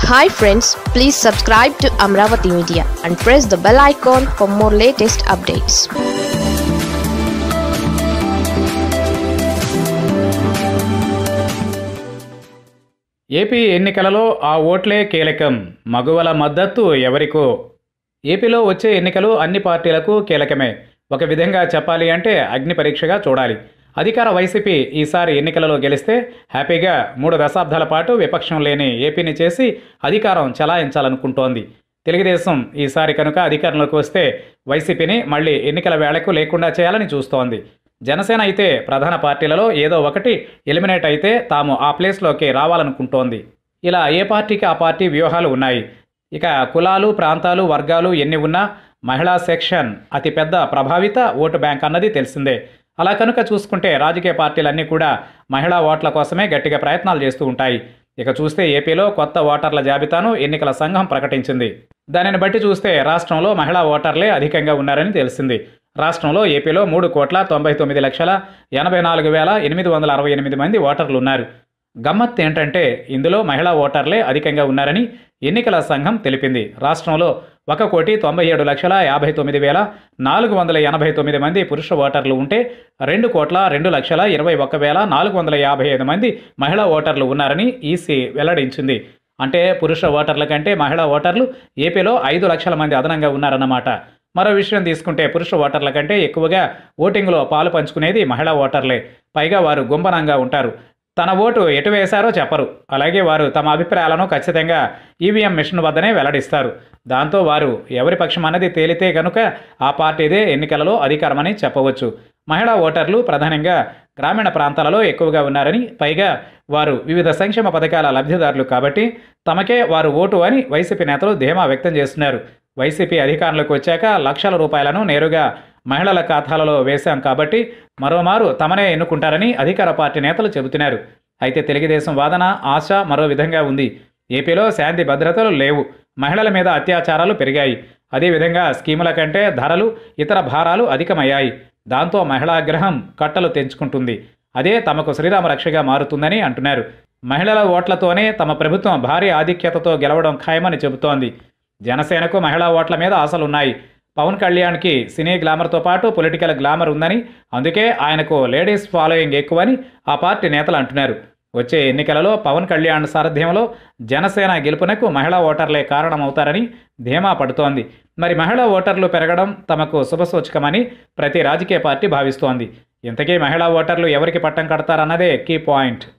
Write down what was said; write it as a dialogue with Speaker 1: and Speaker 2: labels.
Speaker 1: hi friends please subscribe to Amaravati media and press the bell icon for more latest updates
Speaker 2: AP ఎన్నికలలో ఆ ఓట్లే కీలకం మగువల మద్దతు ఎవరికో ఏపీలో వచ్చే ఎన్నికలు అన్ని పార్టీలకు కీలకమే ఒక విధంగా చెప్పాలి అంటే అగ్ని పరీక్షగా చూడాలి అధికార వైసీపీ ఈసారి ఎన్నికలలో గెలిస్తే హ్యాపీగా మూడు దశాబ్దాల పాటు విపక్షం లేని ఏపీని చేసి అధికారం చలాయించాలనుకుంటోంది తెలుగుదేశం ఈసారి కనుక అధికారంలోకి వస్తే వైసీపీని మళ్ళీ ఎన్నికల వేళకు లేకుండా చేయాలని చూస్తోంది జనసేన అయితే ప్రధాన పార్టీలలో ఏదో ఒకటి ఎలిమినేట్ అయితే తాము ఆ ప్లేస్లోకి రావాలనుకుంటోంది ఇలా ఏ పార్టీకి ఆ పార్టీ వ్యూహాలు ఉన్నాయి ఇక కులాలు ప్రాంతాలు వర్గాలు ఎన్ని ఉన్నా మహిళా సెక్షన్ అతిపెద్ద ప్రభావిత ఓటు బ్యాంక్ అన్నది తెలిసిందే అలా కనుక చూసుకుంటే రాజకీయ పార్టీలన్నీ కూడా మహిళా ఓట్ల కోసమే గట్టిగా ప్రయత్నాలు చేస్తూ ఉంటాయి ఇక చూస్తే ఏపీలో కొత్త ఓటర్ల జాబితాను ఎన్నికల సంఘం ప్రకటించింది దానిని బట్టి చూస్తే రాష్ట్రంలో మహిళా ఓటర్లే అధికంగా ఉన్నారని తెలిసింది రాష్ట్రంలో ఏపీలో మూడు కోట్ల తొంభై తొమ్మిది లక్షల ఎనభై నాలుగు వేల ఎనిమిది వందల అరవై ఎనిమిది మంది ఓటర్లు ఉన్నారు గమ్మత్ ఏంటంటే ఇందులో మహిళా ఓటర్లే అధికంగా ఉన్నారని ఎన్నికల సంఘం తెలిపింది రాష్ట్రంలో ఒక కోటి తొంభై ఏడు లక్షల యాభై తొమ్మిది వేల నాలుగు వందల ఎనభై తొమ్మిది మంది పురుష ఓటర్లు ఉంటే రెండు కోట్ల రెండు లక్షల ఇరవై ఒక్క వేల నాలుగు వందల యాభై ఐదు మంది మహిళా ఓటర్లు ఉన్నారని ఈసీ వెల్లడించింది అంటే పురుష ఓటర్ల కంటే మహిళా ఓటర్లు ఏపీలో ఐదు లక్షల మంది అదనంగా ఉన్నారన్నమాట మరో విషయం తీసుకుంటే పురుష ఓటర్ల కంటే ఎక్కువగా ఓటింగ్లో పాలు పంచుకునేది మహిళా ఓటర్లే పైగా వారు గుంబనంగా ఉంటారు తన ఓటు ఎటు వేశారో చెప్పరు అలాగే వారు తమ అభిప్రాయాలను ఖచ్చితంగా ఈవీఎం మిషన్ వద్దనే వెల్లడిస్తారు దాంతో వారు ఎవరి పక్షం అన్నది తేలితే కనుక ఆ పార్టీదే ఎన్నికలలో అధికారమని చెప్పవచ్చు మహిళా ఓటర్లు ప్రధానంగా గ్రామీణ ప్రాంతాలలో ఎక్కువగా ఉన్నారని పైగా వారు వివిధ సంక్షేమ పథకాల లబ్ధిదారులు కాబట్టి తమకే వారు ఓటు అని వైసీపీ నేతలు ధీమా వ్యక్తం చేస్తున్నారు వైసీపీ అధికారంలోకి వచ్చాక లక్షల రూపాయలను నేరుగా మహిళల ఖాతాలలో వేశాం కాబట్టి మరోమారు తమనే ఎన్నుకుంటారని అధికార పార్టీ నేతలు చెబుతున్నారు అయితే తెలుగుదేశం వాదన ఆశ మరో విధంగా ఉంది ఏపీలో శాంతి భద్రతలు లేవు మహిళల మీద అత్యాచారాలు పెరిగాయి అదేవిధంగా స్కీముల కంటే ధరలు ఇతర భారాలు అధికమయ్యాయి దాంతో మహిళాగ్రహం కట్టలు తెంచుకుంటుంది అదే తమకు శ్రీరామ రక్షగా మారుతుందని అంటున్నారు మహిళల ఓట్లతోనే తమ ప్రభుత్వం భారీ ఆధిక్యతతో గెలవడం ఖాయమని చెబుతోంది జనసేనకు మహిళా ఓట్ల మీద ఆశలున్నాయి పవన్ కళ్యాణ్కి సినీ గ్లామర్తో పాటు పొలిటికల్ గ్లామర్ ఉందని అందుకే ఆయనకు లేడీస్ ఫాలోయింగ్ ఎక్కువని ఆ పార్టీ నేతలు అంటున్నారు వచ్చే ఎన్నికలలో పవన్ కళ్యాణ్ సారథ్యంలో జనసేన గెలుపునకు మహిళా ఓటర్లే కారణమవుతారని ధీమా పడుతోంది మరి మహిళా ఓటర్లు పెరగడం తమకు శుభసూచకమని ప్రతి రాజకీయ పార్టీ భావిస్తోంది ఇంతకీ మహిళా ఓటర్లు ఎవరికి పట్టం కడతారన్నదే కీ పాయింట్